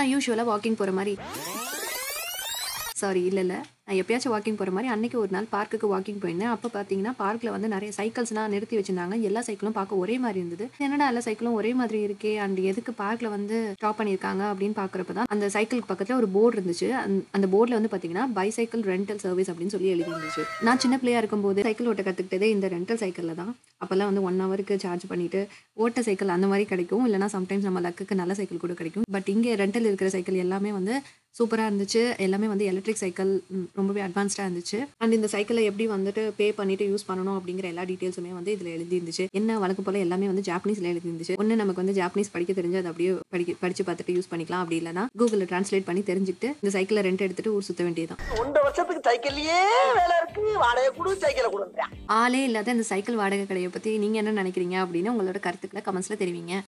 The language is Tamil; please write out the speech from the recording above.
நான் யூஸ்வலாக வாக்கிங் போகிற மாதிரி சாரி இல்லை இல்லை நான் எப்பயாச்சும் வாக்கிங் போகிற மாதிரி அன்னைக்கு ஒரு நாள் பார்க்குக்கு வாக்கிங் போயிருந்தேன் அப்போ பார்த்தீங்கன்னா பார்க்கில் வந்து நிறைய சைக்கிள்ஸ்லாம் நிறுத்தி வச்சிருந்தாங்க எல்லா சைக்கிளும் பார்க்க ஒரே மாதிரி இருந்தது என்னடா எல்லா சைக்கிளும் ஒரே மாதிரி இருக்கே அண்ட் எதுக்கு பார்க்கில் வந்து ஸ்டாப் பண்ணியிருக்காங்க அப்படின்னு பார்க்குறப்ப தான் அந்த சைக்கிளுக்கு பக்கத்தில் ஒரு போர்டு இருந்துச்சு அந்த- அந்த போர்டில் வந்து பார்த்தீங்கன்னா பைசைக்கிள் ரெண்டல் சர்வீஸ் அப்படின்னு சொல்லி எழுதி இருந்துச்சு நான் சின்ன பிள்ளையா இருக்கும்போது சைக்கிள் ஓட்ட கற்றுக்கிட்டதே இந்த ரெண்டல் சைக்கிளில் தான் அப்போல்லாம் வந்து ஒன் ஹவருக்கு சார்ஜ் பண்ணிட்டு ஓட்ட சைக்கிள் அந்த மாதிரி கிடைக்கும் இல்லைனா சம்டைம்ஸ் நம்ம லக்குக்கு நல்ல சைக்கிள் கூட கிடைக்கும் பட் இங்கே ரெண்டல் இருக்கிற சைக்கிள் எல்லாமே வந்து சூப்பராக இருந்துச்சு எல்லாமே வந்து எலக்ட்ரிக் சைக்கிள் ம், ரொம்பவே அட்வான்ஸ்டாக இருந்துச்சு அண்ட் இந்த சைக்கிளை எப்படி வந்துட்டு பே பண்ணிட்டு யூஸ் பண்ணணும் அப்படிங்கிற எல்லா டீட்டெயில்ஸுமே வந்து இதில் எழுதி இருந்துச்சு என்ன வழக்கு போல எல்லாமே வந்து ஜாப்பனீஸில் எழுதி இருந்துச்சு ஒன்று நமக்கு வந்து ஜாப்பனீஸ் படிக்க தெரிஞ்சு அதை அப்படியே படிக்க படிச்சு பார்த்துட்டு யூஸ் பண்ணிக்கலாம் அப்படி இல்லைனா கூகுளில் ட்ரான்ஸ்லேட் பண்ணி தெரிஞ்சுக்கிட்டு இந்த சைக்கிளை ரெண்ட் எடுத்துட்டு ஊர் சுற்ற வேண்டியதுதான் ஒன்றரை வருஷத்துக்கு சைக்கிள்லயே வேலை இருக்கு வாடகை கொடு சைக்கிளை கொடுங்க ஆளே இல்லாத இந்த சைக்கிள் வாடகை கடையை பற்றி நீங்கள் என்ன நினைக்கிறீங்க அப்படின்னு உங்களோட கருத்துக்களை கமெண்ட்ஸில் தெரிவிங்க